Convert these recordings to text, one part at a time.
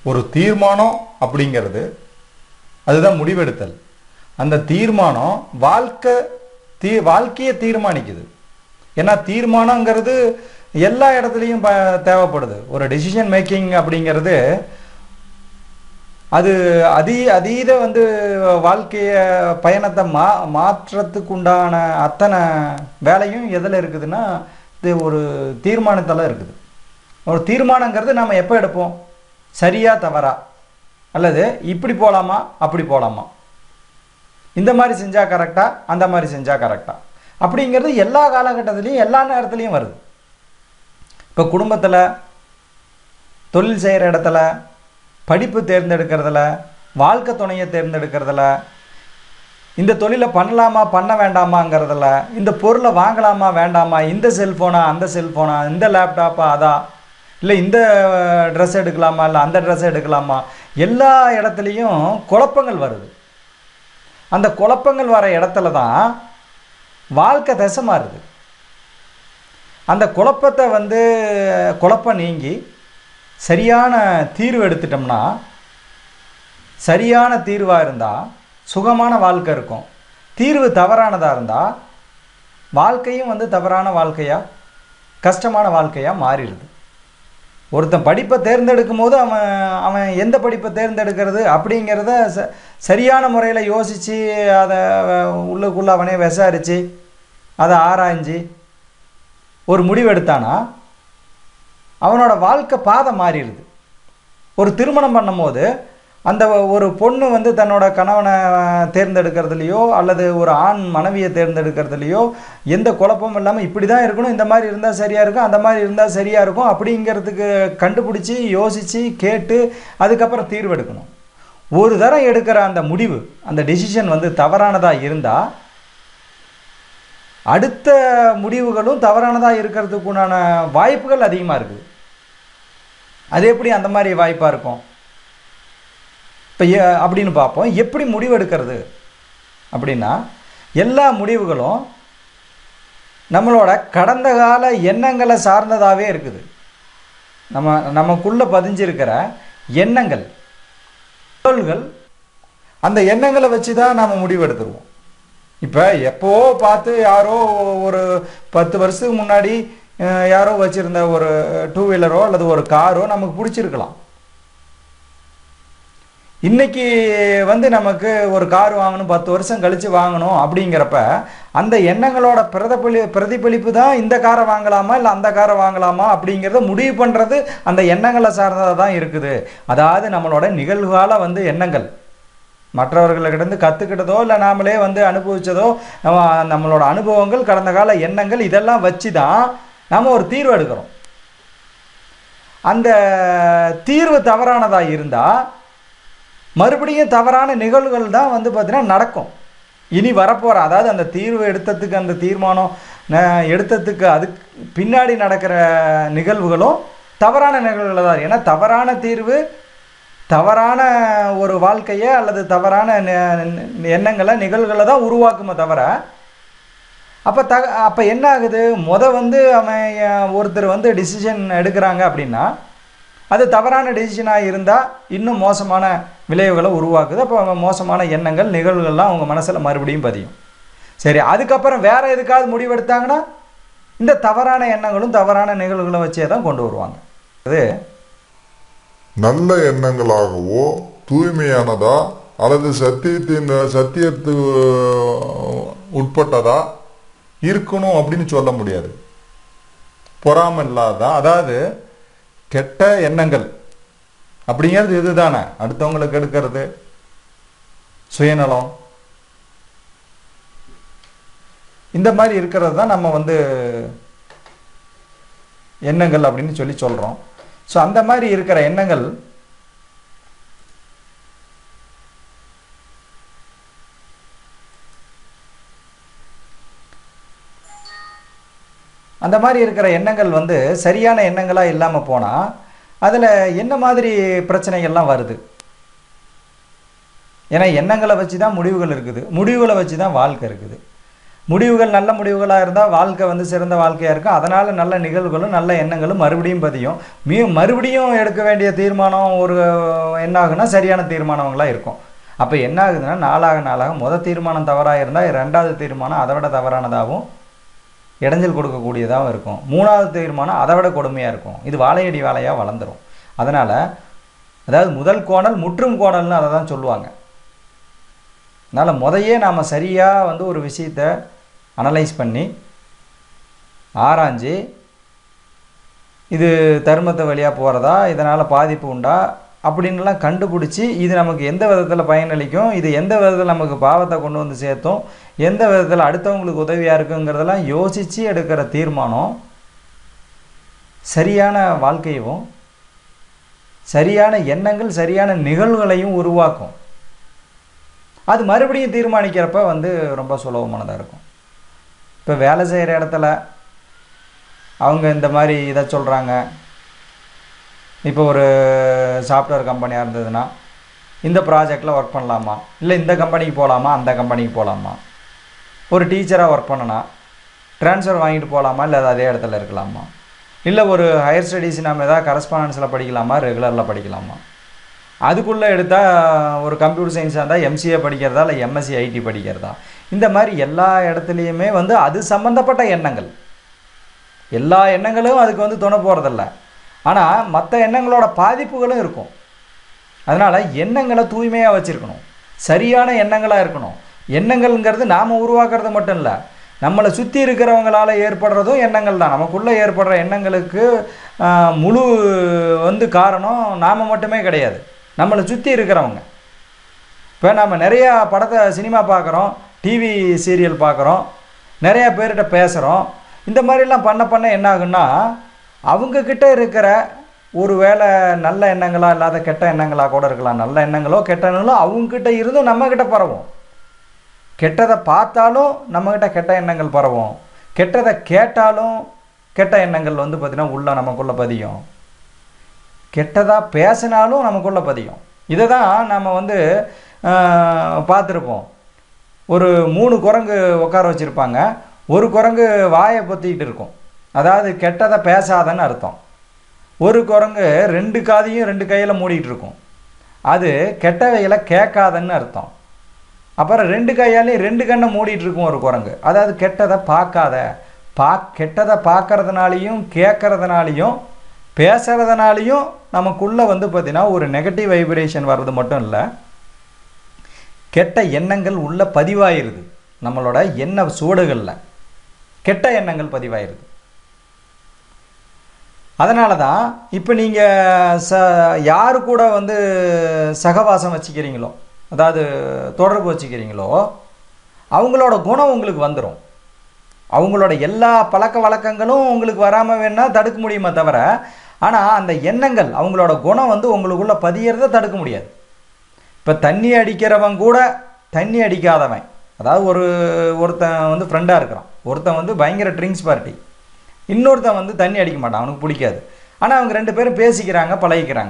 ஒரு தீர்மானம் அப்படிங்கிறது அதுதான் முடிவெடுத்தல் அந்த தீர்மானம் வாழ்க்கை தீ வாழ்க்கையை தீர்மானிக்குது ஏன்னா தீர்மானங்கிறது எல்லா இடத்துலையும் ப தேவைப்படுது ஒரு டெசிஷன் மேக்கிங் அப்படிங்கிறது அது அதி அதீத வந்து வாழ்க்கைய பயணத்தை மா மாற்றத்துக்கு உண்டான அத்தனை வேலையும் எதில் இருக்குதுன்னா இது ஒரு தீர்மானத்தில் இருக்குது ஒரு தீர்மானங்கிறது நம்ம எப்போ எடுப்போம் சரியா தவறா அல்லது இப்படி போகலாமா அப்படி போகலாமா இந்த மாதிரி செஞ்சால் கரெக்டாக அந்த மாதிரி செஞ்சால் கரெக்டாக அப்படிங்கிறது எல்லா காலகட்டத்திலையும் எல்லா நேரத்துலையும் வருது இப்போ குடும்பத்தில் தொழில் செய்கிற இடத்துல படிப்பு தேர்ந்தெடுக்கிறதுல வாழ்க்கை துணையை தேர்ந்தெடுக்கிறதுல இந்த தொழிலை பண்ணலாமா பண்ண வேண்டாமாங்கிறதுல இந்த பொருளை வாங்கலாமா வேண்டாமா இந்த செல்ஃபோனா அந்த செல்ஃபோனா இந்த லேப்டாப்பா அதா இல்லை இந்த ட்ரெஸ் எடுக்கலாமா இல்லை அந்த ட்ரெஸ் எடுக்கலாமா எல்லா இடத்துலையும் குழப்பங்கள் வருது அந்த குழப்பங்கள் வர இடத்துல தான் வாழ்க்கை திசை மாறுது அந்த குழப்பத்தை வந்து குழப்பம் நீங்கி சரியான தீர்வு எடுத்துட்டோம்னா சரியான தீர்வாக இருந்தால் சுகமான வாழ்க்கை இருக்கும் தீர்வு தவறானதாக இருந்தால் வாழ்க்கையும் வந்து தவறான வாழ்க்கையாக கஷ்டமான வாழ்க்கையாக மாறிடுது ஒருத்தன் படிப்பை தேர்ந்தெடுக்கும் போது அவன் அவன் எந்த படிப்பை தேர்ந்தெடுக்கிறது அப்படிங்கிறத ச சரியான முறையில் யோசித்து அதை உள்ளுக்குள்ளே அவனே விசாரித்து அதை ஆராய்ஞ்சு ஒரு முடிவு எடுத்தானா அவனோட வாழ்க்கை பாதை மாறிடுது ஒரு திருமணம் பண்ணும்போது அந்த ஒரு பொண்ணு வந்து தன்னோட கணவனை தேர்ந்தெடுக்கிறதுலையோ அல்லது ஒரு ஆண் மனைவியை தேர்ந்தெடுக்கிறதுலையோ எந்த குழப்பமும் இல்லாமல் இப்படி தான் இருக்கணும் இந்த மாதிரி இருந்தால் சரியாக இருக்கும் அந்த மாதிரி இருந்தால் சரியாக இருக்கும் அப்படிங்கிறதுக்கு கண்டுபிடிச்சி யோசித்து கேட்டு அதுக்கப்புறம் தீர்வு எடுக்கணும் ஒரு தரம் எடுக்கிற அந்த முடிவு அந்த டெசிஷன் வந்து தவறானதாக இருந்தால் அடுத்த முடிவுகளும் தவறானதாக இருக்கிறதுக்குண்டான வாய்ப்புகள் அதிகமாக இருக்குது அது எப்படி அந்த மாதிரி வாய்ப்பாக இருக்கும் இப்போ அப்படின்னு பார்ப்போம் எப்படி முடிவெடுக்கிறது அப்படின்னா எல்லா முடிவுகளும் நம்மளோட கடந்த கால எண்ணங்களை சார்ந்ததாகவே இருக்குது நம்ம நமக்குள்ளே பதிஞ்சிருக்கிற எண்ணங்கள் பொருள்கள் அந்த எண்ணங்களை வச்சு தான் நாம் முடிவெடுத்துருவோம் இப்போ எப்போ பார்த்து யாரோ ஒரு பத்து வருஷத்துக்கு முன்னாடி அஹ், யாரோ வச்சுருந்த ஒரு டூ வீலரோ அல்லது ஒரு காரோ நமக்கு பிடிச்சிருக்கலாம் இன்னைக்கு வந்து நமக்கு ஒரு கார் வாங்கணும் பத்து வருஷம் கழிச்சு வாங்கணும் அப்படிங்கிறப்ப அந்த எண்ணங்களோட பிரதிபலி பிரதிபலிப்பு தான் இந்த காரை வாங்கலாமா இல்லை அந்த காரை வாங்கலாமா அப்படிங்கிறத முடிவு பண்ணுறது அந்த எண்ணங்களை சார்ந்ததாக தான் இருக்குது அதாவது நம்மளோட நிகழ்கால வந்து எண்ணங்கள் மற்றவர்களிடந்து கற்றுக்கிட்டதோ இல்லை நாமளே வந்து அனுபவிச்சதோ நம்ம நம்மளோட அனுபவங்கள் கடந்த கால எண்ணங்கள் இதெல்லாம் வச்சு தான் நாம் ஒரு தீர்வு எடுக்கிறோம் அந்த தீர்வு தவறானதாக இருந்தால் மறுபடியும் தவறான நிகழ்வுகள் தான் வந்து பார்த்தீங்கன்னா நடக்கும் இனி வரப்போகிற அதாவது அந்த தீர்வு எடுத்ததுக்கு அந்த தீர்மானம் ந- எடுத்ததுக்கு அதுக்கு பின்னாடி நடக்கிற நிகழ்வுகளும் தவறான நிகழ்வுகள் தான் ஏன்னா தவறான தீர்வு தவறான ஒரு வாழ்க்கையை அல்லது தவறான நெ- நெ- எண்ணங்களை நிகழ்வுகளை தான் உருவாக்குமே தவிர அப்போ த அப்போ என்ன ஆகுது முத வந்து அவன் அஹ், ஒருத்தர் வந்து டிசிஷன் எடுக்கிறாங்க அப்படின்னா அது தவறான டெசிஷனாக இருந்தால் இன்னும் மோசமான விளைவுகளை உருவாக்குது அப்போ அவங்க மோசமான எண்ணங்கள் நிகழ்வுகள்லாம் அவங்க மனசில் மறுபடியும் பதியும் சரி அதுக்கப்புறம் வேற எதுக்காவது முடிவெடுத்தாங்கன்னா இந்த தவறான எண்ணங்களும் தவறான நிகழ்வுகளை வச்சே தான் கொண்டு வருவாங்க அது நல்ல எண்ணங்களாகவோ தூய்மையானதா அல்லது சத்தியத்தின் சத்தியத்து உட்பட்டதா இருக்கணும் அப்படின்னு சொல்ல முடியாது பொறாமை இல்லாததா அதாவது கெட்ட எண்ணங்கள் அப்படிங்கிறது இதுதானே அடுத்தவங்களுக்கு எடுக்கிறது சுயநலம் இந்த மாதிரி இருக்கிறது தான் நம்ம வந்து எண்ணங்கள் அப்படின்னு சொல்லி சொல்கிறோம் ஸோ அந்த மாதிரி இருக்கிற எண்ணங்கள் அந்த மாதிரி இருக்கிற எண்ணங்கள் வந்து சரியான எண்ணங்களாக இல்லாமல் போனால் அதில் என்ன மாதிரி பிரச்சனைகள்லாம் வருது ஏன்னா எண்ணங்களை வச்சு தான் முடிவுகள் இருக்குது முடிவுகளை வச்சு தான் வாழ்க்கை இருக்குது முடிவுகள் நல்ல முடிவுகளாக இருந்தால் வாழ்க்கை வந்து சிறந்த வாழ்க்கையாக இருக்கும் அதனால் நல்ல நிகழ்வுகளும் நல்ல எண்ணங்களும் மறுபடியும் பதியும் மீ மறுபடியும் எடுக்க வேண்டிய தீர்மானம் ஒரு என்ன ஆகுனா சரியான தீர்மானங்களாக இருக்கும் அப்போ என்ன ஆகுதுன்னா நாளாக நாளாக முத தீர்மானம் தவறாக இருந்தால் ரெண்டாவது தீர்மானம் அதை விட தவறானதாகவும் இடைஞ்சல் கொடுக்கக்கூடியதாகவும் இருக்கும் மூணாவது தீர்மானம் அதை விட கொடுமையாக இருக்கும் இது வாழையடி வாழையாக வளர்ந்துரும் அதனால் அதாவது முதல் கோணல் முற்றும் கோணல்னு அதை தான் சொல்லுவாங்க அதனால் முதையே நாம் சரியாக வந்து ஒரு விஷயத்தை அனலைஸ் பண்ணி ஆராய்ஞ்சு இது தர்மத்தை வழியாக போகிறதா இதனால் பாதிப்பு உண்டா அப்படின்லாம் கண்டுபிடிச்சி இது நமக்கு எந்த விதத்தில் பயனளிக்கும் இது எந்த விதத்தில் நமக்கு பாவத்தை கொண்டு வந்து சேர்த்தும் எந்த விதத்தில் அடுத்தவங்களுக்கு உதவியாக இருக்குங்கிறதெல்லாம் யோசித்து எடுக்கிற தீர்மானம் சரியான வாழ்க்கையும் சரியான எண்ணங்கள் சரியான நிகழ்வுகளையும் உருவாக்கும் அது மறுபடியும் தீர்மானிக்கிறப்ப வந்து ரொம்ப சுலபமானதாக இருக்கும் இப்போ வேலை செய்கிற இடத்துல அவங்க இந்த மாதிரி இதை சொல்கிறாங்க இப்போ ஒரு சாஃப்ட்வேர் கம்பெனியாக இருந்ததுன்னா இந்த ப்ராஜெக்டில் ஒர்க் பண்ணலாமா இல்லை இந்த கம்பெனிக்கு போகலாமா அந்த கம்பெனிக்கு போகலாமா ஒரு டீச்சராக ஒர்க் பண்ணனா ட்ரான்ஸ்ஃபர் வாங்கிட்டு போகலாமா இல்லை அது அதே இடத்துல இருக்கலாமா இல்லை ஒரு ஹையர் ஸ்டடீஸ் நம்ம எதாவது கரஸ்பாண்டன்ஸில் படிக்கலாமா ரெகுலரில் படிக்கலாமா அதுக்குள்ளே எடுத்தால் ஒரு கம்ப்யூட்டர் சயின்ஸாக இருந்தால் எம்சிஏ படிக்கிறதா இல்லை எம்எஸ்சி ஐடி படிக்கிறதா இந்த மாதிரி எல்லா இடத்துலையுமே வந்து அது சம்மந்தப்பட்ட எண்ணங்கள் எல்லா எண்ணங்களும் அதுக்கு வந்து துணை போகிறதில்ல ஆனால் மற்ற எண்ணங்களோட பாதிப்புகளும் இருக்கும் அதனால் எண்ணங்களை தூய்மையாக வச்சுருக்கணும் சரியான எண்ணங்களாக இருக்கணும் எண்ணங்கள்ங்கிறது நாம் உருவாக்குறது மட்டும் இல்லை நம்மளை சுற்றி இருக்கிறவங்களால ஏற்படுறதும் எண்ணங்கள் தான் நமக்குள்ளே ஏற்படுற எண்ணங்களுக்கு ஆஹ், முழு வந்து காரணம் நாம் மட்டுமே கிடையாது நம்மளை சுற்றி இருக்கிறவங்க இப்போ நம்ம நிறையா படத்தை சினிமா பார்க்குறோம் டிவி சீரியல் பார்க்குறோம் நிறையா பேர்கிட்ட பேசுகிறோம் இந்த மாதிரிலாம் பண்ண பண்ண என்ன ஆகுன்னா அவங்கக்கிட்ட இருக்கிற ஒரு வேளை நல்ல எண்ணங்களா இல்லாத கெட்ட எண்ணங்களாக கூட இருக்கலாம் நல்ல எண்ணங்களோ கெட்ட எண்ணங்களோ அவங்கக்கிட்ட இருந்தும் நம்மக்கிட்ட பரவும் கெட்டதை பார்த்தாலும் நம்மக்கிட்ட கெட்ட எண்ணங்கள் பரவும் கெட்டதை கேட்டாலும் கெட்ட எண்ணங்கள் வந்து பார்த்திங்கன்னா உள்ள நமக்குள்ளே பதியும் கெட்டதாக பேசினாலும் நமக்குள்ளே பதியும் இதை தான் நம்ம வந்து ஆஹ், பார்த்துருப்போம் ஒரு மூணு குரங்கு உட்கார வச்சுருப்பாங்க ஒரு குரங்கு வாயை பொத்திக்கிட்டு இருக்கும் அதாவது கெட்டதை பேசாதன்னு அர்த்தம் ஒரு குரங்கு ரெண்டு காதையும் ரெண்டு கையில் மூடிட்டு இருக்கும் அது கெட்டவைகளை கேட்காதன்னு அர்த்தம் அப்புறம் ரெண்டு கையாலையும் ரெண்டு கண்ணை மூடிட்டு இருக்கும் ஒரு குரங்கு அதாவது கெட்டதை பார்க்காத பா கெட்டதை பார்க்கறதுனாலையும் கேட்கறதுனாலையும் பேசுறதுனாலையும் நமக்குள்ளே வந்து பார்த்திங்கன்னா ஒரு நெகட்டிவ் வைப்ரேஷன் வர்றது மட்டும் இல்லை கெட்ட எண்ணங்கள் உள்ள பதிவாயிருது நம்மளோட எண்ண சுவடுகளில் கெட்ட எண்ணங்கள் பதிவாயிருது அதனால தான் இப்போ நீங்கள் ச யாரு கூட வந்து சகவாசம் வச்சுக்கிறீங்களோ அதாவது தொடர்பு வச்சுக்கிறீங்களோ அவங்களோட குணம் உங்களுக்கு வந்துடும் அவங்களோட எல்லா பழக்க வழக்கங்களும் உங்களுக்கு வராமல் வேணால் தடுக்க முடியுமே தவிர ஆனால் அந்த எண்ணங்கள் அவங்களோட குணம் வந்து உங்களுக்குள்ளே பதியறதை தடுக்க முடியாது இப்போ தண்ணி அடிக்கிறவன் கூட தண்ணி அடிக்காதவன் அதாவது ஒரு ஒருத்தன் வந்து ஃப்ரெண்டாக இருக்கிறான் ஒருத்தன் வந்து பயங்கர ட்ரிங்க்ஸ் பார்ட்டி இன்னொருத்தன் வந்து தண்ணி அடிக்க மாட்டான் அவனுக்கு பிடிக்காது ஆனால் அவங்க ரெண்டு பேரும் பேசிக்கிறாங்க பழகிக்கிறாங்க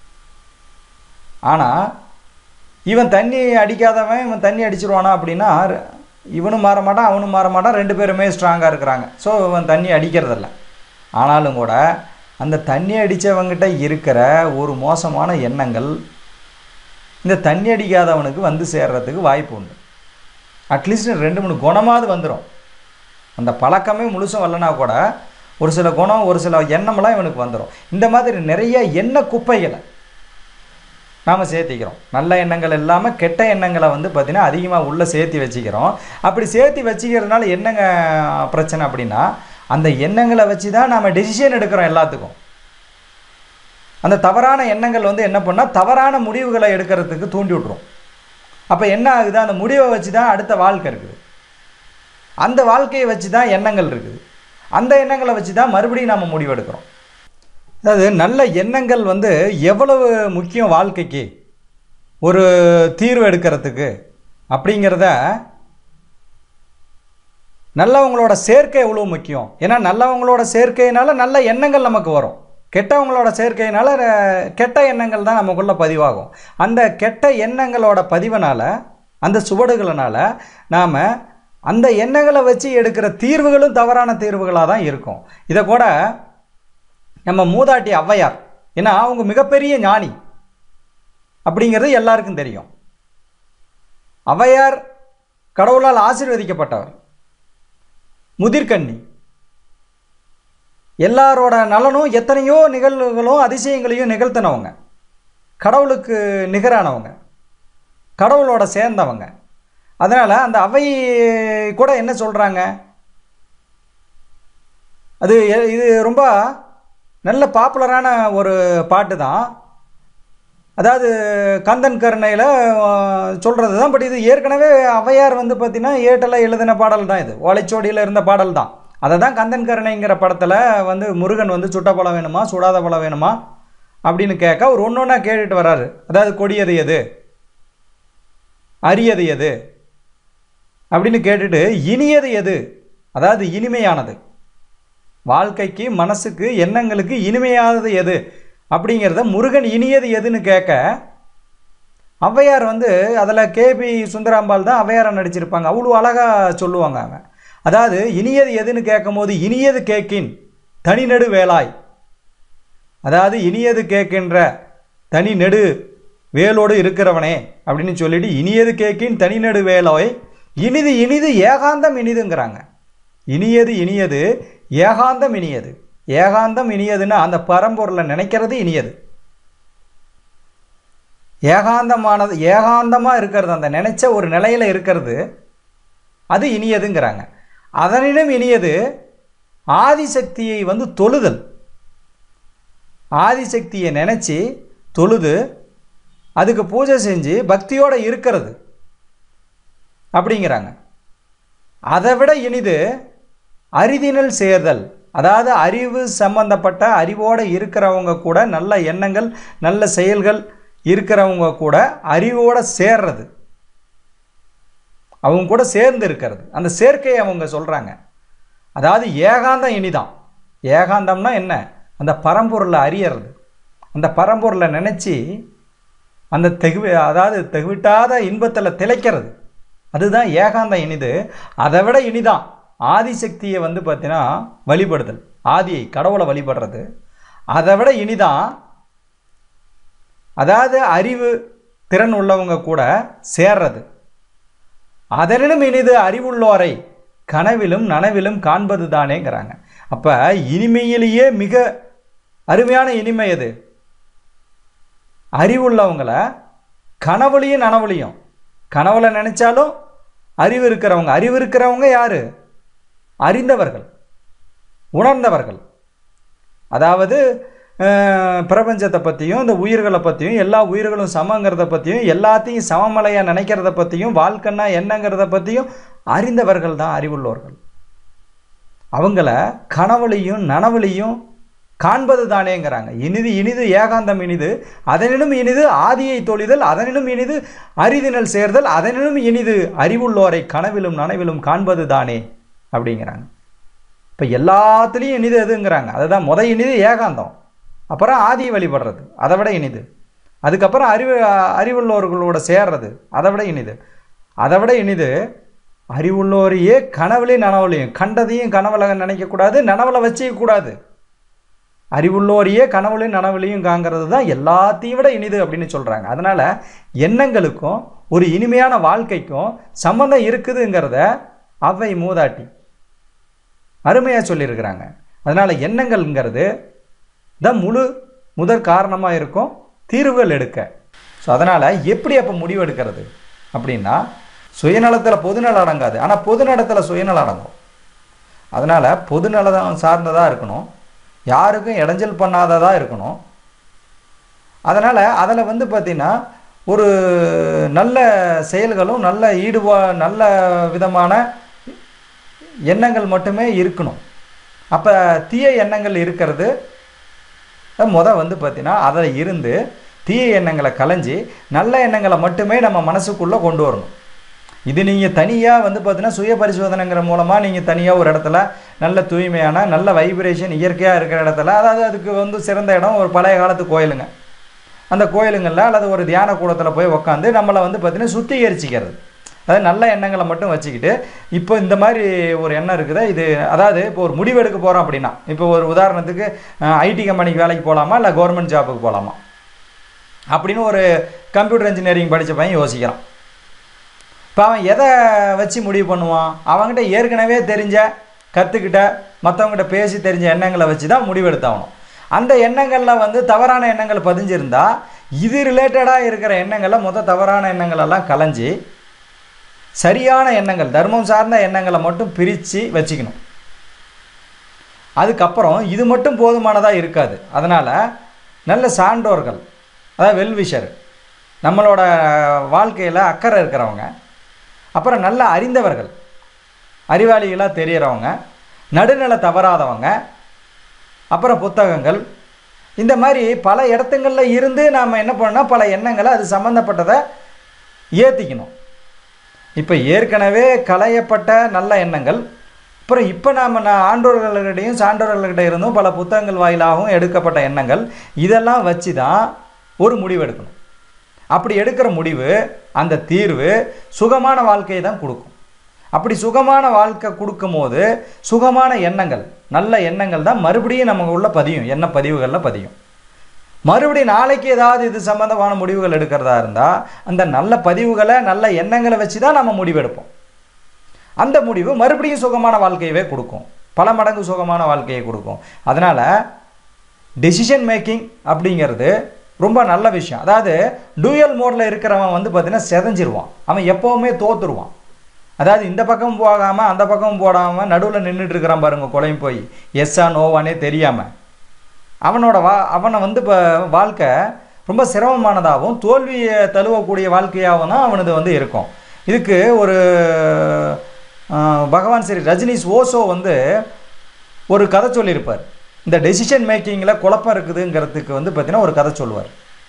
ஆனால் இவன் தண்ணி அடிக்காதவன் இவன் தண்ணி அடிச்சிருவானா அப்படின்னா ர- இவனும் மாற மாட்டான் அவனும் மாற மாட்டான் ரெண்டு பேருமே ஸ்ட்ராங்காக இருக்கிறாங்க ஸோ இவன் தண்ணி அடிக்கிறதில்ல ஆனாலும் கூட அந்த தண்ணி அடித்தவங்கிட்ட இருக்கிற ஒரு மோசமான எண்ணங்கள் இந்த தண்ணி அடிக்காதவனுக்கு வந்து சேர்றதுக்கு வாய்ப்பு உண்டு அட்லீஸ்ட் ரெண்டு மூணு குணமாவது வந்துடும் அந்த பழக்கமே முழுசும் வரலனா கூட ஒரு சில குணம் ஒரு சில எண்ணமெல்லாம் இவனுக்கு வந்துடும் இந்த மாதிரி நிறைய எண்ண குப்பைகளை நாம் சேர்த்திக்கிறோம் நல்ல எண்ணங்கள் இல்லாமல் கெட்ட எண்ணங்களை வந்து பார்த்திங்கன்னா அதிகமாக உள்ளே சேர்த்தி வச்சுக்கிறோம் அப்படி சேர்த்தி வச்சுக்கிறதுனால என்னங்க பிரச்சனை அப்படின்னா அந்த எண்ணங்களை வச்சு தான் நாம் டெசிஷன் எடுக்கிறோம் எல்லாத்துக்கும் அந்த தவறான எண்ணங்கள் வந்து என்ன பண்ணால் தவறான முடிவுகளை எடுக்கிறதுக்கு தூண்டி விட்ரும் அப்போ என்ன ஆகுது அந்த முடிவை வச்சு தான் அடுத்த வாழ்க்கை இருக்குது அந்த வாழ்க்கையை வச்சு தான் எண்ணங்கள் இருக்குது அந்த எண்ணங்களை வச்சு தான் மறுபடியும் நம்ம முடிவெடுக்கிறோம் அதாவது நல்ல எண்ணங்கள் வந்து எவ்வளவு முக்கியம் வாழ்க்கைக்கு ஒரு தீர்வு எடுக்கிறதுக்கு அப்படிங்கிறத நல்லவங்களோட சேர்க்கை எவ்வளோ முக்கியம் ஏன்னா நல்லவங்களோட சேர்க்கையினால நல்ல எண்ணங்கள் நமக்கு வரும் கெட்டவங்களோட சேர்க்கையினால அஹ், கெட்ட எண்ணங்கள் தான் நமக்குள்ளே பதிவாகும் அந்த கெட்ட எண்ணங்களோட பதிவினால் அந்த சுவடுகளினால நாம் அந்த எண்ணங்களை வச்சு எடுக்கிற தீர்வுகளும் தவறான தீர்வுகளாக தான் இருக்கும் இதை கூட நம்ம மூதாட்டி ஔவையார் ஏன்னா அவங்க மிகப்பெரிய ஞானி அப்படிங்கிறது எல்லாருக்கும் தெரியும் ஔவையார் கடவுளால் ஆசீர்வதிக்கப்பட்டவர் முதிர்கண்ணி எல்லாரோட நலனும் எத்தனையோ நிகழ்வுகளும் அதிசயங்களையும் நிகழ்த்தினவங்க கடவுளுக்கு நிகரானவங்க கடவுளோட சேர்ந்தவங்க அதனால் அந்த அவை கூட என்ன சொல்கிறாங்க அது எ- இது ரொம்ப நல்ல பாப்புலரான ஒரு பாட்டு தான் அதாவது கந்தன் கருணையில் சொல்கிறது தான் பட் இது ஏற்கனவே ஔவையார் வந்து பார்த்தீங்கன்னா ஏட்டில் எழுதின பாடல் தான் இது ஓலைச்சோடியில் இருந்த பாடல் தான் அதை தான் கந்தன் கருணைங்கிற படத்தில் வந்து முருகன் வந்து சுட்ட பழம் வேணுமா சுடாத பழம் வேணுமா அப்படின்னு கேட்க அவர் ஒன்று ஒன்றா கேட்டுட்டு வர்றாரு அதாவது கொடியது எது அரியது எது அப்படின்னு கேட்டுட்டு இனியது எது அதாவது இனிமையானது வாழ்க்கைக்கு மனசுக்கு எண்ணங்களுக்கு இனிமையானது எது அப்படிங்கிறத முருகன் இனியது எதுன்னு கேட்க ஔவையார் வந்து அதில் கேபி சுந்தராம்பாள் தான் ஔவையாரை நடிச்சிருப்பாங்க அவ்வளோ அழகாக சொல்லுவாங்க அவங்க அதாவது இனியது எதுன்னு கேட்கும் போது இனியது கேட்கின் தனிநெடு வேலாய் அதாவது இனியது கேட்கின்ற தனி நெடு வேலோடு இருக்கிறவனே அப்படின்னு சொல்லிட்டு இனியது கேட்கின் தனி நெடு வேலோய் இனிது இனிது ஏகாந்தம் இனிதுங்கிறாங்க இனியது இனியது ஏகாந்தம் இனியது ஏகாந்தம் இனியதுன்னா அந்த பரம்பொருளை நினைக்கிறது இனியது ஏகாந்தமானது ஏகாந்தமாக இருக்கிறது அந்த நினைச்ச ஒரு நிலையில் இருக்கிறது அது இனியதுங்கிறாங்க அதனிடம் இனியது ஆதிசக்தியை வந்து தொழுதல் ஆதிசக்தியை நினச்சி தொழுது அதுக்கு பூஜை செஞ்சு பக்தியோடு இருக்கிறது அப்படிங்கிறாங்க அதை விட இனிது அரிதினல் சேர்தல் அதாவது அறிவு சம்பந்தப்பட்ட அறிவோடு இருக்கிறவங்க கூட நல்ல எண்ணங்கள் நல்ல செயல்கள் இருக்கிறவங்க கூட அறிவோடு சேர்றது அவங்க கூட சேர்ந்து இருக்கிறது அந்த சேர்க்கையை அவங்க சொல்கிறாங்க அதாவது ஏகாந்தம் இனிதான் ஏகாந்தம்னா என்ன அந்த பரம்பொருளை அறியறது அந்த பரம்பொருளை நினச்சி அந்த தெகு அதாவது தெகுவிட்டாத இன்பத்தில் திளைக்கிறது அதுதான் ஏகாந்தம் இனிது அதை விட இனிதான் ஆதிசக்தியை வந்து பார்த்தீங்கன்னா வழிபடுதல் ஆதியை கடவுளை வழிபடுறது அதை விட இனிதான் அதாவது அறிவு திறன் உள்ளவங்க கூட சேர்றது அதனினும் இனிது அறிவுள்ளோரை கனவிலும் நனவிலும் காண்பது தானேங்கிறாங்க அப்போ இனிமையிலேயே மிக அருமையான இனிமை எது அறிவுள்ளவங்கள கனவுலையும் நனவுலையும் கனவுல நினைச்சாலும் அறிவு இருக்கிறவங்க அறிவு இருக்கிறவங்க யாரு அறிந்தவர்கள் உணர்ந்தவர்கள் அதாவது அஹ், பிரபஞ்சத்தை பற்றியும் இந்த உயிர்களை பற்றியும் எல்லா உயிர்களும் சமங்கிறத பற்றியும் எல்லாத்தையும் சமமலையாக நினைக்கிறத பற்றியும் வாழ்க்கைன்னா என்னங்கிறத பற்றியும் அறிந்தவர்கள் தான் அறிவுள்ளவர்கள் அவங்கள கனவுலையும் நனவுலையும் காண்பது தானேங்கிறாங்க இனிது இனிது ஏகாந்தம் இனிது அதனினும் இனிது ஆதியை தொழிதல் அதனினும் இனிது அரிதினல் சேர்தல் அதனினும் இனிது அறிவுள்ளோரை கனவிலும் நனவிலும் காண்பது தானே அப்படிங்கிறாங்க இப்போ எல்லாத்துலேயும் இனிது எதுங்கிறாங்க அதுதான் முத இனிது ஏகாந்தம் அப்புறம் ஆதியை வழிபடுறது அதை விட இனிது அதுக்கப்புறம் அறிவு அறிவுள்ளவர்களோட சேர்றது அதை விட இனிது அதை விட இனிது அறிவுள்ளோரையே கனவுலையும் நனவுலையும் கண்டதையும் கனவுல நினைக்கக்கூடாது நனவுல வச்சுக்கக்கூடாது அறிவுள்ளோரையே கனவுலையும் நனவுலையும் காங்கிறது தான் எல்லாத்தையும் விட இனிது அப்படின்னு சொல்கிறாங்க அதனால் எண்ணங்களுக்கும் ஒரு இனிமையான வாழ்க்கைக்கும் சம்மந்தம் இருக்குதுங்கிறத அவ்வை மூதாட்டி அருமையாக சொல்லியிருக்கிறாங்க அதனால் எண்ணங்கள்ங்கிறது தான் முழு முதற் காரணமாக இருக்கும் தீர்வுகள் எடுக்க ஸோ அதனால் எப்படி அப்போ முடிவு எடுக்கிறது அப்படின்னா சுயநலத்தில் பொதுநலம் அடங்காது ஆனால் பொதுநலத்தில் சுயநலம் அடங்கும் அதனால் பொதுநலம் சார்ந்ததாக இருக்கணும் யாருக்கும் இடைஞ்சல் பண்ணாததாக இருக்கணும் அதனால் அதில் வந்து பார்த்திங்கன்னா ஒரு நல்ல செயல்களும் நல்ல ஈடுபா நல்ல விதமான எண்ணங்கள் மட்டுமே இருக்கணும் அப்போ தீய எண்ணங்கள் இருக்கிறது முத வந்து பார்த்தீங்கன்னா அதில் இருந்து தீய எண்ணங்களை களைஞ்சி நல்ல எண்ணங்களை மட்டுமே நம்ம மனசுக்குள்ளே கொண்டு வரணும் இது நீங்கள் தனியாக வந்து பார்த்தீங்கன்னா சுய பரிசோதனைங்கிற மூலமாக நீங்கள் தனியாக ஒரு இடத்துல நல்ல தூய்மையான நல்ல வைப்ரேஷன் இயற்கையாக இருக்கிற இடத்துல அதாவது அதுக்கு வந்து சிறந்த இடம் ஒரு பழைய காலத்து கோயிலுங்க அந்த கோயிலுங்களில் அல்லது ஒரு தியான கூடத்தில் போய் உட்காந்து நம்மளை வந்து பார்த்தீங்கன்னா சுத்திகரிச்சிக்கிறது அதாவது நல்ல எண்ணங்களை மட்டும் வச்சுக்கிட்டு இப்போ இந்த மாதிரி ஒரு எண்ணம் இருக்குது இது அதாவது இப்போ ஒரு முடிவு எடுக்க போகிறோம் அப்படின்னா இப்போ ஒரு உதாரணத்துக்கு ஐடி கம்பெனிக்கு வேலைக்கு போகலாமா இல்லை கவர்மெண்ட் ஜாபுக்கு போகலாமா அப்படின்னு ஒரு கம்ப்யூட்டர் இன்ஜினியரிங் படித்த பையன் யோசிக்கிறான் இப்போ அவன் எதை வச்சு முடிவு பண்ணுவான் அவன்கிட்ட ஏற்கனவே தெரிஞ்ச கற்றுக்கிட்ட மற்றவங்ககிட்ட பேசி தெரிஞ்ச எண்ணங்களை வச்சு தான் முடிவெடுத்தாகணும் அந்த எண்ணங்களில் வந்து தவறான எண்ணங்கள் பதிஞ்சிருந்தா இது ரிலேட்டடாக இருக்கிற எண்ணங்களை மொத்த தவறான எண்ணங்களெல்லாம் கலைஞ்சி சரியான எண்ணங்கள் தர்மம் சார்ந்த எண்ணங்களை மட்டும் பிரித்து வச்சுக்கணும் அதுக்கப்புறம் இது மட்டும் போதுமானதாக இருக்காது அதனால் நல்ல சான்றோர்கள் அதாவது வெல்விஷர் நம்மளோட வாழ்க்கையில் அக்கறை இருக்கிறவங்க அப்புறம் நல்ல அறிந்தவர்கள் அறிவாளிகளாக தெரியறவங்க நடுநிலை தவறாதவங்க அப்புறம் புத்தகங்கள் இந்த மாதிரி பல இடத்துங்களில் இருந்து நாம் என்ன பண்ணோம் பல எண்ணங்களை அது சம்மந்தப்பட்டதை ஏற்றிக்கணும் இப்போ ஏற்கனவே களையப்பட்ட நல்ல எண்ணங்கள் அப்புறம் இப்போ நாம் ஆண்டோர்களிடையும் சான்றோர்கள்கிட்ட இருந்தும் பல புத்தகங்கள் வாயிலாகவும் எடுக்கப்பட்ட எண்ணங்கள் இதெல்லாம் வச்சு தான் ஒரு முடிவு எடுக்கணும் அப்படி எடுக்கிற முடிவு அந்த தீர்வு சுகமான வாழ்க்கையை தான் கொடுக்கும் அப்படி சுகமான வாழ்க்கை கொடுக்கும் போது சுகமான எண்ணங்கள் நல்ல எண்ணங்கள் தான் மறுபடியும் நமக்கு உள்ள பதியும் எண்ண பதிவுகளில் பதியும் மறுபடியும் நாளைக்கு ஏதாவது இது சம்மந்தமான முடிவுகள் எடுக்கிறதா இருந்தால் அந்த நல்ல பதிவுகளை நல்ல எண்ணங்களை வச்சு தான் நம்ம முடிவெடுப்போம் அந்த முடிவு மறுபடியும் சுகமான வாழ்க்கையவே கொடுக்கும் பல மடங்கு சுகமான வாழ்க்கையை கொடுக்கும் அதனால் டெசிஷன் மேக்கிங் அப்படிங்கிறது ரொம்ப நல்ல விஷயம் அதாவது டூயல் மோடில் இருக்கிறவன் வந்து பார்த்தீங்கன்னா செதஞ்சிருவான் அவன் எப்போவுமே தோத்துருவான் அதாவது இந்த பக்கம் போகாமல் அந்த பக்கம் போடாமல் நடுவில் நின்றுட்டு இருக்கிறான் பாருங்க கொலையும் போய் எஸ்ஸா நோவானே தெரியாமல் அவனோட வா அவனை வந்து இப்போ வாழ்க்கை ரொம்ப சிரமமானதாகவும் தோல்வியை தழுவக்கூடிய வாழ்க்கையாகவும் தான் அவனது வந்து இருக்கும் இதுக்கு ஒரு ஆஹ், பகவான் ஸ்ரீ ரஜினிஸ் ஓசோ வந்து ஒரு கதை சொல்லியிருப்பார் இந்த டெசிஷன் மேக்கிங்கில் குழப்பம் இருக்குதுங்கிறதுக்கு வந்து பார்த்தீங்கன்னா ஒரு கதை சொல்லுவார்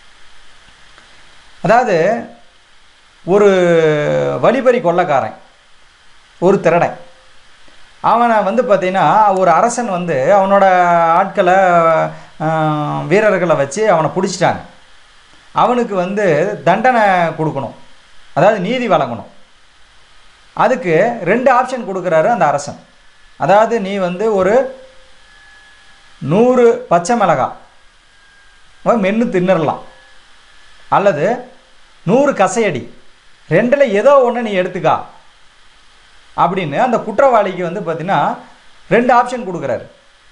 அதாவது ஒரு வழிபறி கொள்ளக்காரன் ஒரு திருடன் அவனை வந்து பார்த்தீங்கன்னா ஒரு அரசன் வந்து அவனோட ஆட்களை ஆஹ், வீரர்களை வச்சு அவனை பிடிச்சிட்டாங்க அவனுக்கு வந்து தண்டனை கொடுக்கணும் அதாவது நீதி வழங்கணும் அதுக்கு ரெண்டு ஆப்ஷன் கொடுக்குறாரு அந்த அரசன் அதாவது நீ வந்து ஒரு நூறு பச்சை மிளகாய் மென்று தின்னுறலாம் அல்லது நூறு கசையடி ரெண்டில் ஏதோ ஒன்று நீ எடுத்துக்கா அப்படின்னு அந்த குற்றவாளிக்கு வந்து பார்த்தீங்கன்னா ரெண்டு ஆப்ஷன் கொடுக்குறாரு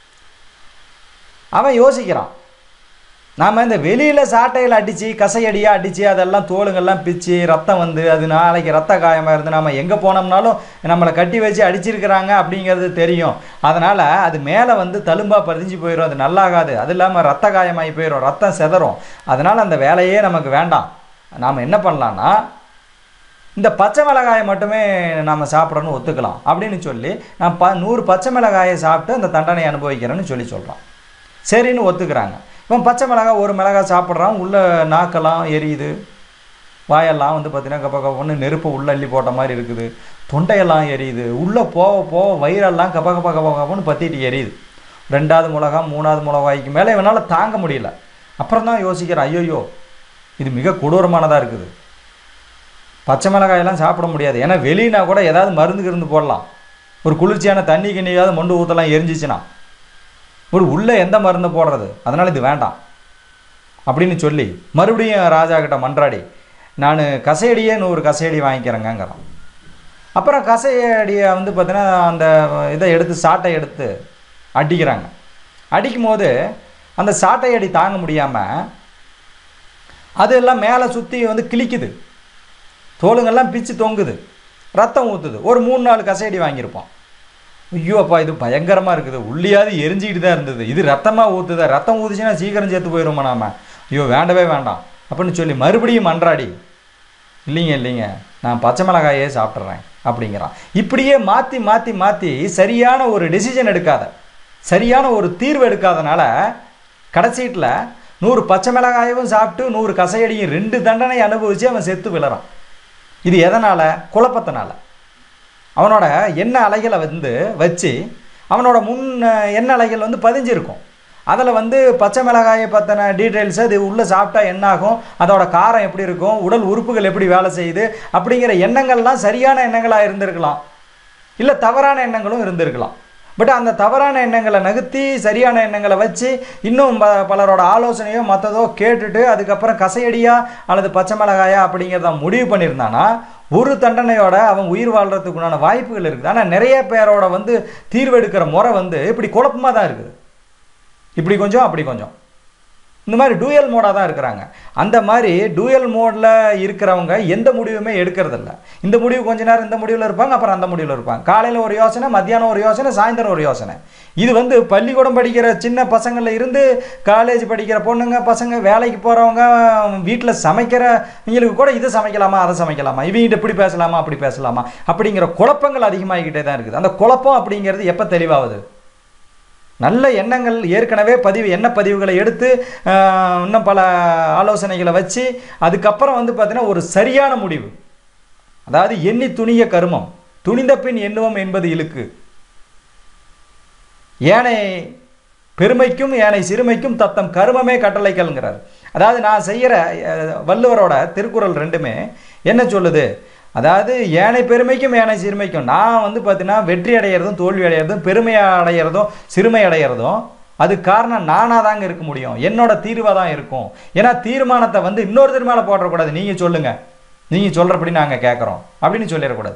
அவன் யோசிக்கிறான் நாம் இந்த வெளியில் சாட்டையில் அடித்து கசையடியாக அடித்து அதெல்லாம் தோலுங்கெல்லாம் பிச்சு ரத்தம் வந்து அது நாளைக்கு ரத்த காயமாக இருந்து நாம் எங்கே போனோம்னாலும் நம்மளை கட்டி வச்சு அடிச்சிருக்கிறாங்க அப்படிங்கிறது தெரியும் அதனால் அது மேலே வந்து தழும்பாக பதிஞ்சு போயிடும் அது நல்லாகாது அது இல்லாமல் ரத்த காயமாகி போயிடும் ரத்தம் செதறும் அதனால் அந்த வேலையே நமக்கு வேண்டாம் நாம் என்ன பண்ணலான்னா இந்த பச்சை மிளகாயை மட்டுமே நாம் சாப்பிடணும்னு ஒத்துக்கலாம் அப்படின்னு சொல்லி நான் ப நூறு பச்சை மிளகாயை சாப்பிட்டு அந்த தண்டனை அனுபவிக்கிறேன்னு சொல்லி சொல்கிறான் சரின்னு ஒத்துக்கிறாங்க இவன் பச்சை மிளகாய் ஒரு மிளகாய் சாப்பிட்றான் உள்ள நாக்கெல்லாம் எரியுது வாயெல்லாம் வந்து பார்த்தீங்கன்னா கப்ப கப்பன்னு நெருப்பு உள்ள அள்ளி போட்ட மாதிரி இருக்குது தொண்டையெல்லாம் எரியுது உள்ளே போக போக வயிறெல்லாம் கப்ப கப்ப கப்ப கப்பன்னு பற்றிட்டு எரியுது ரெண்டாவது மிளகா மூணாவது மிளகாய்க்கு மேலே இவனால் தாங்க முடியல அப்புறம் தான் யோசிக்கிறான் ஐயோயோ இது மிக கொடூரமானதாக இருக்குது பச்சை மிளகாயெல்லாம் சாப்பிட முடியாது ஏன்னா வெளியினா கூட ஏதாவது மருந்து கிருந்து போடலாம் ஒரு குளிர்ச்சியான தண்ணி கிண்ணியாவது மொண்டு ஊற்றலாம் எரிஞ்சிச்சுன்னா ஒரு உள்ளே எந்த மருந்து போடுறது அதனால் இது வேண்டாம் அப்படின்னு சொல்லி மறுபடியும் ராஜா கிட்ட மன்றாடி நான் கசையடியே நூறு கசையடி வாங்கிக்கிறேங்கங்கிறான் அப்புறம் கசையடியை வந்து பார்த்தீங்கன்னா அந்த இதை எடுத்து சாட்டை எடுத்து அடிக்கிறாங்க அடிக்கும் போது அந்த சாட்டை அடி தாங்க முடியாமல் அது எல்லாம் மேலே சுற்றி வந்து கிழிக்குது தோலுங்கெல்லாம் பிச்சு தொங்குது ரத்தம் ஊற்றுது ஒரு மூணு நாலு கசையடி வாங்கியிருப்போம் ஐயோ அப்பா இது பயங்கரமாக இருக்குது உள்ளியாவது எரிஞ்சிக்கிட்டு தான் இருந்தது இது ரத்தமாக ஊற்றுதா ரத்தம் ஊற்றுச்சுன்னா சீக்கிரம் சேர்த்து போயிடுமா நாம ஐயோ வேண்டவே வேண்டாம் அப்படின்னு சொல்லி மறுபடியும் மன்றாடி இல்லைங்க இல்லைங்க நான் பச்சை மிளகாயே சாப்பிட்றேன் அப்படிங்கிறான் இப்படியே மாற்றி மாற்றி மாற்றி சரியான ஒரு டெசிஷன் எடுக்காத சரியான ஒரு தீர்வு எடுக்காதனால கடைசீட்டில் நூறு பச்சை மிளகாயவும் சாப்பிட்டு நூறு கசையடியும் ரெண்டு தண்டனை அனுபவித்து அவன் செத்து விழறான் இது எதனால் குழப்பத்தினால அவனோட எண்ண அலைகளை வந்து வச்சு அவனோட முன் எண்ண அலைகள் வந்து பதிஞ்சிருக்கும் அதில் வந்து பச்சை மிளகாயை பற்றின டீட்டெயில்ஸ் அது உள்ளே சாப்பிட்டா என்ன ஆகும் அதோட காரம் எப்படி இருக்கும் உடல் உறுப்புகள் எப்படி வேலை செய்யுது அப்படிங்கிற எண்ணங்கள்லாம் சரியான எண்ணங்களாக இருந்திருக்கலாம் இல்லை தவறான எண்ணங்களும் இருந்திருக்கலாம் பட் அந்த தவறான எண்ணங்களை நகர்த்தி சரியான எண்ணங்களை வச்சு இன்னும் ப பலரோட ஆலோசனையோ மற்றதோ கேட்டுட்டு அதுக்கப்புறம் கசையடியா அல்லது பச்சை மிளகாயா அப்படிங்கிறத முடிவு பண்ணியிருந்தானா ஒரு தண்டனையோட அவன் உயிர் வாழ்கிறதுக்குண்டான வாய்ப்புகள் இருக்குது ஆனால் நிறைய பேரோட வந்து தீர்வெடுக்கிற முறை வந்து இப்படி குழப்பமாக தான் இருக்குது இப்படி கொஞ்சம் அப்படி கொஞ்சம் இந்த மாதிரி டூயல் மோடாக தான் இருக்கிறாங்க அந்த மாதிரி டூயல் மோடில் இருக்கிறவங்க எந்த முடிவுமே எடுக்கிறதில்ல இந்த முடிவு கொஞ்ச நேரம் இந்த முடிவில் இருப்பாங்க அப்புறம் அந்த முடிவில் இருப்பாங்க காலையில் ஒரு யோசனை மத்தியானம் ஒரு யோசனை சாயந்தரம் ஒரு யோசனை இது வந்து பள்ளிக்கூடம் படிக்கிற சின்ன பசங்கள்ல இருந்து காலேஜ் படிக்கிற பொண்ணுங்க பசங்க வேலைக்கு போகிறவங்க வீட்டில் சமைக்கிறவங்களுக்கு கூட இது சமைக்கலாமா அதை சமைக்கலாமா இவங்கிட்ட இப்படி பேசலாமா அப்படி பேசலாமா அப்படிங்கிற குழப்பங்கள் அதிகமாகிக்கிட்டே தான் இருக்குது அந்த குழப்பம் அப்படிங்கிறது எப்போ தெளிவாகுது நல்ல எண்ணங்கள் ஏற்கனவே பதிவு எண்ண பதிவுகளை எடுத்து ஆஹ், இன்னும் பல ஆலோசனைகளை வச்சு அதுக்கப்புறம் வந்து பார்த்தீங்கன்னா ஒரு சரியான முடிவு அதாவது எண்ணி துணிய கருமம் துணிந்த பின் எண்ணுவோம் என்பது இழுக்கு ஏனை பெருமைக்கும் ஏனை சிறுமைக்கும் தத்தம் கருமமே கட்டளைக்கல்ங்கிறார் அதாவது நான் செய்கிற அஹ், வள்ளுவரோட திருக்குறள் ரெண்டுமே என்ன சொல்லுது அதாவது ஏனை பெருமைக்கும் ஏனை சிறுமைக்கும் நான் வந்து பார்த்தீங்கன்னா வெற்றி அடையிறதும் தோல்வி அடையிறதும் பெருமை அடையிறதும் சிறுமை அடையிறதும் அது காரணம் நானாக தாங்க இருக்க முடியும் என்னோட தீர்வாக தான் இருக்கும் ஏன்னா தீர்மானத்தை வந்து இன்னொருத்தர் மேலே போடக்கூடாது நீங்கள் சொல்லுங்கள் நீங்கள் சொல்கிறபடி நாங்கள் கேட்குறோம் அப்படின்னு சொல்லிடக்கூடாது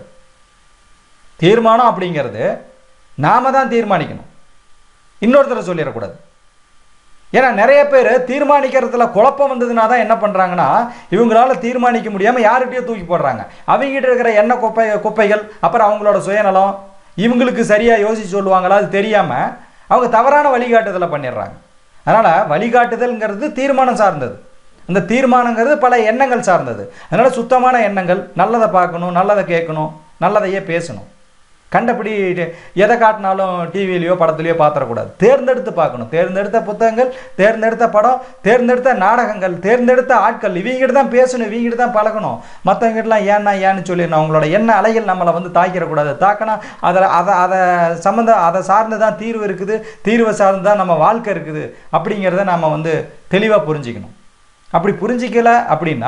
தீர்மானம் அப்படிங்கிறது நாம தான் தீர்மானிக்கணும் இன்னொருத்தரை சொல்லிடக்கூடாது ஏன்னா நிறைய பேர் தீர்மானிக்கிறதுல குழப்பம் வந்ததுனா தான் என்ன பண்ணுறாங்கன்னா இவங்களால தீர்மானிக்க முடியாமல் யார்கிட்டயோ தூக்கி போடுறாங்க அவங்ககிட்ட இருக்கிற எண்ணெய் குப்பை குப்பைகள் அப்புறம் அவங்களோட சுயநலம் இவங்களுக்கு சரியாக யோசிச்சு சொல்லுவாங்களா அது தெரியாமல் அவங்க தவறான வழிகாட்டுதலை பண்ணிடுறாங்க அதனால் வழிகாட்டுதல்ங்கிறது தீர்மானம் சார்ந்தது அந்த தீர்மானங்கிறது பல எண்ணங்கள் சார்ந்தது அதனால் சுத்தமான எண்ணங்கள் நல்லதை பார்க்கணும் நல்லதை கேட்கணும் நல்லதையே பேசணும் கண்டபடி எதை காட்டினாலும் டிவிலையோ படத்துலையோ பார்த்துடக்கூடாது தேர்ந்தெடுத்து பார்க்கணும் தேர்ந்தெடுத்த புத்தகங்கள் தேர்ந்தெடுத்த படம் தேர்ந்தெடுத்த நாடகங்கள் தேர்ந்தெடுத்த ஆட்கள் இவங்ககிட்ட தான் பேசணும் இவங்ககிட்ட தான் பழகணும் மற்றவங்ககிட்டலாம் ஏன்னா ஏன்னு சொல்லிடணும் அவங்களோட எண்ண அலைகள் நம்மளை வந்து தாக்கிடக்கூடாது தாக்கினா அதை அதை அதை சம்மந்த அதை சார்ந்து தான் தீர்வு இருக்குது தீர்வை சார்ந்து தான் நம்ம வாழ்க்கை இருக்குது அப்படிங்கிறத நம்ம வந்து தெளிவாக புரிஞ்சிக்கணும் அப்படி புரிஞ்சிக்கல அப்படின்னா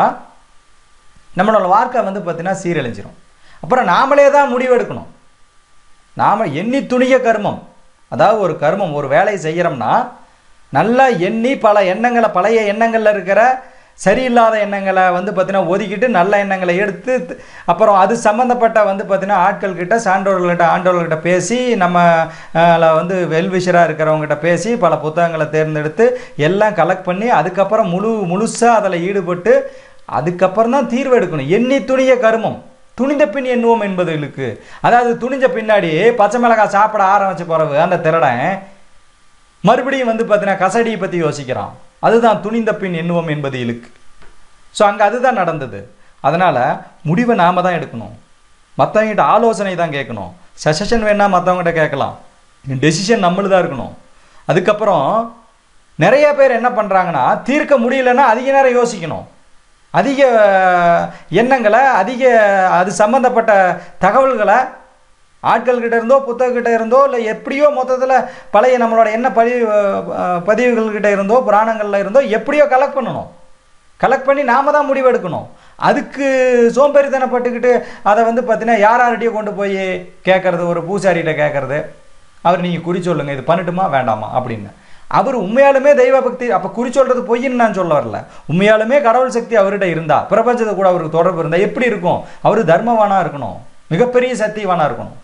நம்மளோட வாழ்க்கை வந்து பார்த்தீங்கன்னா சீரழிஞ்சிரும் அப்புறம் நாமளே தான் முடிவெடுக்கணும் நாம் எண்ணி துணிய கர்மம் அதாவது ஒரு கர்மம் ஒரு வேலையை செய்கிறோம்னா நல்லா எண்ணி பல எண்ணங்களை பழைய எண்ணங்களில் இருக்கிற சரியில்லாத எண்ணங்களை வந்து பார்த்தீங்கன்னா ஒதுக்கிட்டு நல்ல எண்ணங்களை எடுத்து த- அப்புறம் அது சம்மந்தப்பட்ட வந்து பார்த்தீங்கன்னா ஆட்கள்கிட்ட சான்றோர்கள்கிட்ட ஆண்டோர்கள்கிட்ட பேசி நம்ம அஹ், ல வந்து வெல்விஷராக இருக்கிறவங்ககிட்ட பேசி பல புத்தகங்களை தேர்ந்தெடுத்து எல்லாம் கலெக்ட் பண்ணி அதுக்கப்புறம் முழு முழுசாக அதில் ஈடுபட்டு அதுக்கப்புறம் தான் தீர்வு எடுக்கணும் எண்ணி துணிய கருமம் துணிந்த பின் எண்ணுவோம் என்பது இழுக்கு அதாவது துணிஞ்ச பின்னாடி பச்சை மிளகாய் சாப்பிட ஆரம்பிச்ச பிறகு அந்த திருடன் மறுபடியும் வந்து பார்த்தீங்கன்னா கசடியை பற்றி யோசிக்கிறான் அதுதான் துணிந்த பின் எண்ணுவோம் என்பது இழுக்கு ஸோ அங்கே அதுதான் நடந்தது அதனால் முடிவை நாம தான் எடுக்கணும் மற்றவங்ககிட்ட ஆலோசனை தான் கேட்கணும் சஜஷன் வேணால் மற்றவங்ககிட்ட கேட்கலாம் டெசிஷன் நம்மளுதான் இருக்கணும் அதுக்கப்புறம் நிறைய பேர் என்ன பண்ணுறாங்கன்னா தீர்க்க முடியலன்னா அதிக நேரம் யோசிக்கணும் அதிக எண்ணங்களை அதிக அது சம்மந்தப்பட்ட தகவல்களை ஆட்கள்கிட்ட இருந்தோ புத்தகக்கிட்ட இருந்தோ இல்லை எப்படியோ மொத்தத்தில் பழைய நம்மளோட என்ன பதிவு அஹ், பதிவுகள்கிட்ட இருந்தோ புராணங்களில் இருந்தோ எப்படியோ கலெக்ட் பண்ணணும் கலெக்ட் பண்ணி நாம தான் முடிவு எடுக்கணும் அதுக்கு சோம்பேறித்தனப்பட்டுக்கிட்டு அதை வந்து பார்த்தீங்கன்னா யார் யார்கிட்டயோ கொண்டு போய் கேட்கறது ஒரு பூசாரிகிட்ட கேட்கறது அவர் நீங்கள் குறி சொல்லுங்க இது பண்ணட்டுமா வேண்டாமா அப்படின்னு அவர் உண்மையாலுமே தெய்வ பக்தி அப்போ குறி சொல்றது பொய்ன்னு நான் சொல்ல வரல உண்மையாலுமே கடவுள் சக்தி அவர்கிட்ட இருந்தா பிரபஞ்சத்தை கூட அவருக்கு தொடர்பு இருந்தா எப்படி இருக்கும் அவர் தர்மவானா இருக்கணும் மிகப்பெரிய சக்திவானா இருக்கணும்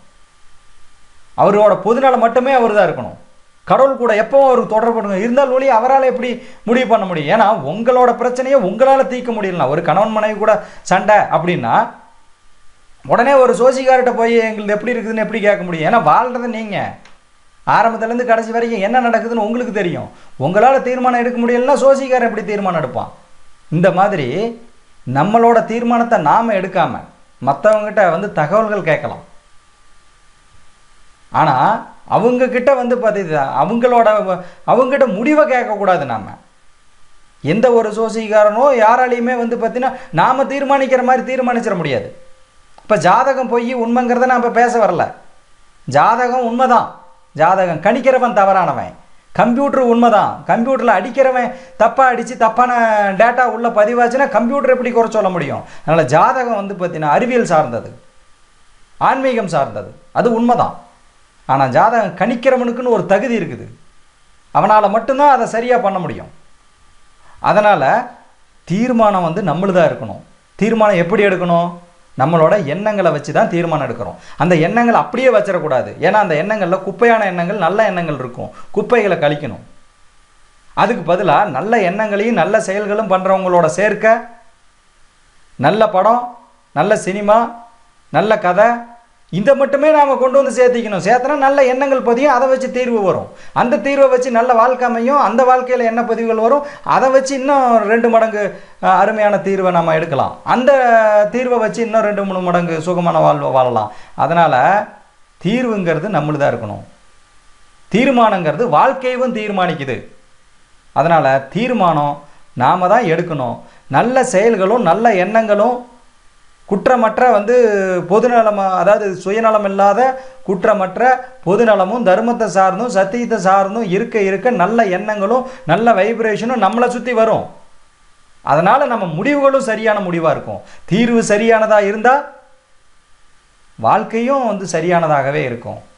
அவரோட பொதுநலம் மட்டுமே அவர் தான் இருக்கணும் கடவுள் கூட எப்பவும் அவருக்கு தொடர்பு இருக்கணும். இருந்தால் ஒளி அவரால் எப்படி முடிவு பண்ண முடியும் ஏன்னா உங்களோட பிரச்சனையை உங்களால் தீர்க்க முடியலாம் ஒரு கணவன் மனைவி கூட சண்டை அப்படின்னா உடனே ஒரு சோசிக்கார்ட்ட போய் எங்களுக்கு எப்படி இருக்குதுன்னு எப்படி கேட்க முடியும் ஏன்னா வாழ்றது நீங்கள் ஆரம்பத்துலேருந்து கடைசி வரைக்கும் என்ன நடக்குதுன்னு உங்களுக்கு தெரியும் உங்களால் தீர்மானம் எடுக்க முடியலன்னா சோசிக்காரன் எப்படி தீர்மானம் எடுப்பான் இந்த மாதிரி நம்மளோட தீர்மானத்தை நாம் எடுக்காம மற்றவங்ககிட்ட வந்து தகவல்கள் கேட்கலாம் ஆனால் அவங்க கிட்ட வந்து பார்த்தீங்கன்னா அவங்களோட அவங்ககிட்ட முடிவை கேட்கக்கூடாது நாம எந்த ஒரு சோசிக்காரனோ யாராலையுமே வந்து பார்த்தீங்கன்னா நாம் தீர்மானிக்கிற மாதிரி தீர்மானிச்சிட முடியாது இப்போ ஜாதகம் பொய் உண்மைங்கிறத நான் இப்போ பேச வரல ஜாதகம் உண்மைதான் ஜாதகம் கணிக்கிறவன் தவறானவன் கம்ப்யூட்டர் உண்மைதான் கம்ப்யூட்டரில் அடிக்கிறவன் தப்பாக அடித்து தப்பான டேட்டா உள்ள பதிவாச்சுன்னா கம்ப்யூட்டர் எப்படி குறை சொல்ல முடியும் அதனால் ஜாதகம் வந்து பார்த்தீங்கன்னா அறிவியல் சார்ந்தது ஆன்மீகம் சார்ந்தது அது உண்மைதான் ஆனால் ஜாதகம் கணிக்கிறவனுக்குன்னு ஒரு தகுதி இருக்குது அவனால் மட்டும்தான் அதை சரியாக பண்ண முடியும் அதனால் தீர்மானம் வந்து நம்மளுதான் இருக்கணும் தீர்மானம் எப்படி எடுக்கணும் நம்மளோட எண்ணங்களை வச்சு தான் தீர்மானம் எடுக்கிறோம் அந்த எண்ணங்களை அப்படியே வச்சிடக்கூடாது ஏன்னா அந்த எண்ணங்களில் குப்பையான எண்ணங்கள் நல்ல எண்ணங்கள் இருக்கும் குப்பைகளை கழிக்கணும் அதுக்கு பதிலாக நல்ல எண்ணங்களையும் நல்ல செயல்களும் பண்ணுறவங்களோட சேர்க்க நல்ல படம் நல்ல சினிமா நல்ல கதை இதை மட்டுமே நாம் கொண்டு வந்து சேர்த்திக்கணும் சேர்த்தனா நல்ல எண்ணங்கள் பதியும் அதை வச்சு தீர்வு வரும் அந்த தீர்வை வச்சு நல்ல வாழ்க்கை அமையும் அந்த வாழ்க்கையில் என்ன பதிவுகள் வரும் அதை வச்சு இன்னும் ரெண்டு மடங்கு அஹ், அருமையான தீர்வை நம்ம எடுக்கலாம் அந்த தீர்வை வச்சு இன்னும் ரெண்டு மூணு மடங்கு சுகமான வாழ்வை வாழலாம் அதனால் தீர்வுங்கிறது நம்மளுதான் இருக்கணும் தீர்மானங்கிறது வாழ்க்கையவும் தீர்மானிக்குது அதனால் தீர்மானம் நாம தான் எடுக்கணும் நல்ல செயல்களும் நல்ல எண்ணங்களும் குற்றமற்ற வந்து பொதுநலம் அதாவது சுயநலம் இல்லாத குற்றமற்ற பொதுநலமும் தர்மத்தை சார்ந்தும் சத்தியத்தை சார்ந்தும் இருக்க இருக்க நல்ல எண்ணங்களும் நல்ல வைப்ரேஷனும் நம்மளை சுற்றி வரும் அதனால் நம்ம முடிவுகளும் சரியான முடிவாக இருக்கும் தீர்வு சரியானதாக இருந்தால் வாழ்க்கையும் வந்து சரியானதாகவே இருக்கும்